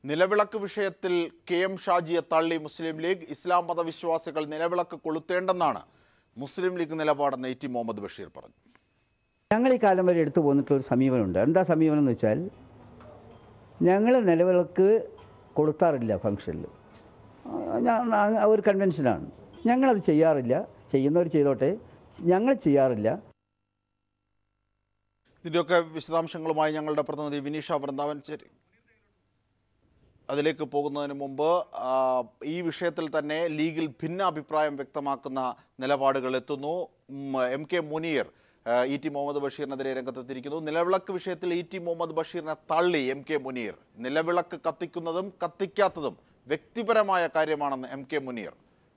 നിലവിളക്ക് വിഷയത്തിൽ K M ഷാജിയെ തള്ളി മുസ്ലിം ലീഗ് ഇസ്ലാം മതവിശ്വാസികൾ നിലവിളക്ക് കൊളുത്തേണ്ടെന്നാണ് മുസ്ലിം ലീഗ് നിലപാടെന്ന് എ ടി മുഹമ്മദ് ബഷീർ പറഞ്ഞു ഞങ്ങൾ ഈ കാലം വരെ എടുത്തു പോന്നിട്ടുള്ളൊരു സമീപനമുണ്ട് എന്താ സമീപനം എന്ന് വെച്ചാൽ ഞങ്ങൾ നിലവിളക്ക് കൊടുത്താറില്ല ഫംഗ്ഷനിൽ ഒരു കൺവെൻഷനാണ് ഞങ്ങളത് ചെയ്യാറില്ല ചെയ്യുന്നവർ ചെയ്തോട്ടെ ഞങ്ങൾ ചെയ്യാറില്ല ഇതിൻ്റെയൊക്കെ വിശദാംശങ്ങളുമായി ഞങ്ങളുടെ പ്രതിനിധി വിനീഷ വൃന്ദാവൻ ചേരി അതിലേക്ക് പോകുന്നതിന് മുമ്പ് ആ, ഈ വിഷയത്തിൽ തന്നെ ലീഗിൽ ഭിന്ന അഭിപ്രായം വ്യക്തമാക്കുന്ന നിലപാടുകൾ എത്തുന്നു ഉം, എം കെ മുനീർ ആ, ഇ ടി മുഹമ്മദ് ബഷീറിനെതിരെ രംഗത്തെത്തിയിരിക്കുന്നു നിലവിളക്ക് വിഷയത്തിൽ ഇ ടി മുഹമ്മദ് ബഷീറിനെ തള്ളി എം കെ മുനീർ നിലവിളക്ക് കത്തിക്കുന്നതും കത്തിക്കാത്തതും വ്യക്തിപരമായ കാര്യമാണെന്ന് എം കെ മുനീർ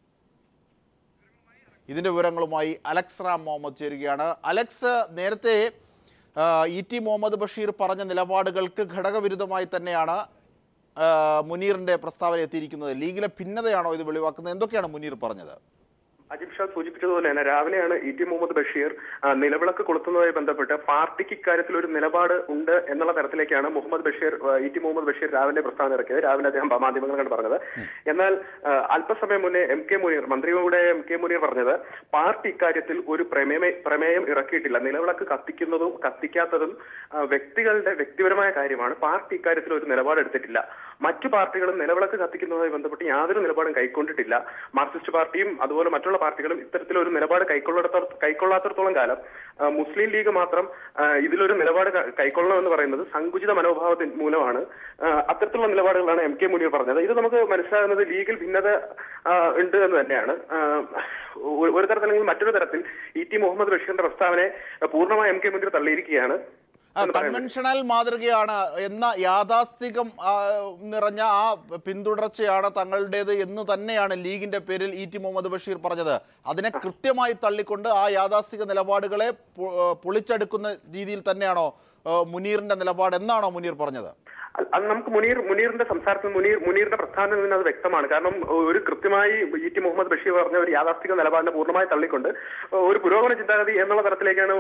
ഇതിന്റെ വിവരങ്ങളുമായി അലക്സ് റാം മുഹമ്മദ് ചേരുകയാണ് അലക്സ് നേരത്തെ ആ, ഇ ടി മുഹമ്മദ് ബഷീർ പറഞ്ഞ നിലപാടുകൾക്ക് ഘടകവിരുദ്ധമായി തന്നെയാണ് ആ, മുനീറിന്റെ പ്രസ്താവന എത്തിയിരിക്കുന്നത് ലീഗിലെ ഭിന്നതയാണോ ഇത് വെളിവാക്കുന്നത് എന്തൊക്കെയാണ് മുനീർ പറഞ്ഞത് അജിബ് ഷാ സൂചിപ്പിച്ചതുപോലെ തന്നെ രാവിലെയാണ് ഇ ടി മുഹമ്മദ് ബഷീർ ആ, നിലവിളക്ക് കൊളുത്തുന്നതുമായി ബന്ധപ്പെട്ട് പാർട്ടിക്ക് ഇക്കാര്യത്തിൽ ഒരു നിലപാട് ഉണ്ട് എന്നുള്ള തരത്തിലേക്കാണ് മുഹമ്മദ് ബഷീർ ആ, ഇ ടി മുഹമ്മദ് ബഷീർ രാവിലെ പ്രസ്താവന ഇറക്കിയത് രാവിലെ അദ്ദേഹം മാധ്യമങ്ങളോട് പറഞ്ഞത് എന്നാൽ ആ, അല്പസമയം മുന്നേ എം കെ മുനീർ മന്ത്രിയുടെ എം കെ മുനീർ പറഞ്ഞത് പാർട്ടി ഇക്കാര്യത്തിൽ ഒരു പ്രമേയ പ്രമേയം ഇറക്കിയിട്ടില്ല നിലവിളക്ക് കത്തിക്കുന്നതും കത്തിക്കാത്തതും ആ, വ്യക്തികളുടെ വ്യക്തിപരമായ കാര്യമാണ് പാർട്ടി ഇക്കാര്യത്തിൽ ഒരു നിലപാട് എടുത്തിട്ടില്ല മറ്റു പാർട്ടികളും നിലവിളക്ക് കത്തിക്കുന്നതുമായി ബന്ധപ്പെട്ട് യാതൊരു നിലപാടും കൈക്കൊണ്ടിട്ടില്ല മാർക്സിസ്റ്റ് പാർട്ടിയും അതുപോലെ മറ്റുള്ള പാർട്ടികളും ഇത്തരത്തിലൊരു നിലപാട് കൈക്കൊള്ളിടത്ത കൈക്കൊള്ളാത്തിടത്തോളം കാലം ആ, മുസ്ലിം ലീഗ് മാത്രം ആ, ഇതിലൊരു നിലപാട് ക- കൈക്കൊള്ളണമെന്ന് പറയുന്നത് സങ്കുചിത മനോഭാവത്തിന് മൂലമാണ് ആ, അത്തരത്തിലുള്ള നിലപാടുകളാണ് എം കെ മുനീർ പറഞ്ഞത് ഇത് നമുക്ക് മനസ്സിലാകുന്നത് ലീഗിൽ ഭിന്നത ആ, ഉണ്ട് എന്ന് തന്നെയാണ് ആ, ഒരു- ഒരു തരത്തിൽ അല്ലെങ്കിൽ മറ്റൊരു തരത്തിൽ ഇ ടി മുഹമ്മദ് ബഷീറിന്റെ പ്രസ്താവനയെ പൂർണ്ണമായി എം കെ മുനീർ തള്ളിയിരിക്കുകയാണ് ആ, എന്ന് പറയുന്നത്. കൺവെൻഷണൽ മാതൃകയാണ് എന്ന യാഥാസ്ഥികം ആ, നിറഞ്ഞ ആ പിന്തുടർച്ചയാണ് തങ്ങളുടേത് എന്ന് തന്നെയാണ് ലീഗിന്റെ പേരിൽ ഇ ടി മുഹമ്മദ് ബഷീർ പറഞ്ഞത് അതിനെ കൃത്യമായി തള്ളിക്കൊണ്ട് ആ യാഥാസ്ഥിക നിലപാടുകളെ പൊ- പൊളിച്ചെടുക്കുന്ന രീതിയിൽ തന്നെയാണോ ആ, മുനീറിന്റെ നിലപാട് എന്നാണോ മുനീർ പറഞ്ഞത് അ- അത് നമുക്ക് മുനീർ മുനീറിന്റെ സംസാരത്തിൽ മുനീർ മുനീറിന്റെ പ്രസ്ഥാനത്തിൽ നിന്ന് അത് വ്യക്തമാണ് കാരണം ഒരു കൃത്യമായി ഇ ടി മുഹമ്മദ് ബഷീർ പറഞ്ഞ ഒരു യാഥാസ്ഥിക നിലപാടിനെ പൂർണ്ണമായി തള്ളിക്കൊണ്ട് ഒരു പുരോഗമന ചിന്താഗതി എന്നുള്ള തരത്തിലേക്കാണ്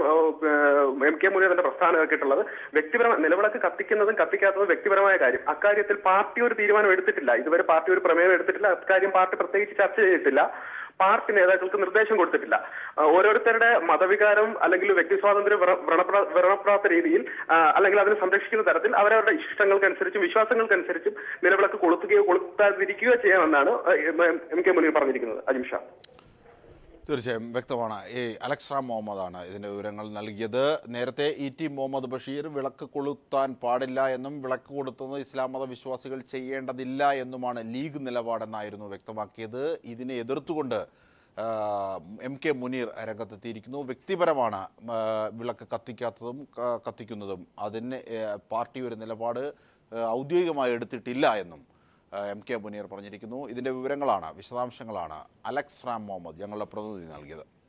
എം കെ മുനീറിന്റെ പ്രസ്ഥാനം ഇറക്കിയിട്ടുള്ളത് വ്യക്തിപരമായ നിലവിളക്ക് കത്തിക്കുന്നതും കത്തിക്കാത്തതും വ്യക്തിപരമായ കാര്യം അക്കാര്യത്തിൽ പാർട്ടി ഒരു തീരുമാനം എടുത്തിട്ടില്ല ഇതുവരെ പാർട്ടി ഒരു പ്രമേയം എടുത്തിട്ടില്ല അക്കാര്യം പാർട്ടി പ്രത്യേകിച്ച് ചർച്ച ചെയ്തിട്ടില്ല പാർട്ടി നേതാക്കൾക്ക് നിർദ്ദേശം കൊടുത്തിട്ടില്ല ആ, ഓരോരുത്തരുടെ മതവികാരം അല്ലെങ്കിൽ വ്യക്തി സ്വാതന്ത്ര്യം വ്ര- വ്രണപ്രാ- വ്രണപ്പെടാത്ത രീതിയിൽ ആ, അല്ലെങ്കിൽ അതിനെ സംരക്ഷിക്കുന്ന തരത്തിൽ അവരവരുടെ ഇഷ്ടങ്ങൾക്കനുസരിച്ചും വിശ്വാസങ്ങൾക്കനുസരിച്ചും നിലവിളക്ക് കൊളുത്തുകയോ കൊളുത്താതിരിക്കുകയോ ചെയ്യാമെന്നാണ് ആ, എം- എം കെ മുനീർ പറഞ്ഞിരിക്കുന്നത് അജിം ഷാ തീർച്ചയായും വ്യക്തമാണ് ഈ അലക്സ് റാം മുഹമ്മദാണ് ഇതിൻ്റെ വിവരങ്ങൾ നൽകിയത് നേരത്തെ ഇ ടി മുഹമ്മദ് ബഷീർ വിളക്ക് കൊളുത്താൻ പാടില്ല എന്നും വിളക്ക് കൊളുത്തുന്നത് ഇസ്ലാം മത വിശ്വാസികൾ ചെയ്യേണ്ടതില്ല എന്നുമാണ് ലീഗ് നിലപാടെന്നായിരുന്നു വ്യക്തമാക്കിയത് ഇതിനെ എതിർത്തുകൊണ്ട് ആ, എം കെ മുനീർ രംഗത്തെത്തിയിരിക്കുന്നു വ്യക്തിപരമാണ് ആ, വിളക്ക് കത്തിക്കാത്തതും ക- കത്തിക്കുന്നതും അതിന് ഏ, പാർട്ടി ഒരു നിലപാട് ഏ, ഔദ്യോഗികമായി എടുത്തിട്ടില്ല എന്നും ആ, എം കെ മുനീർ പറഞ്ഞിരിക്കുന്നു ഇതിൻ്റെ വിവരങ്ങളാണ് വിശദാംശങ്ങളാണ് അലക്സ് റാം മുഹമ്മദ് ഞങ്ങളുടെ പ്രതിനിധി നൽകിയത്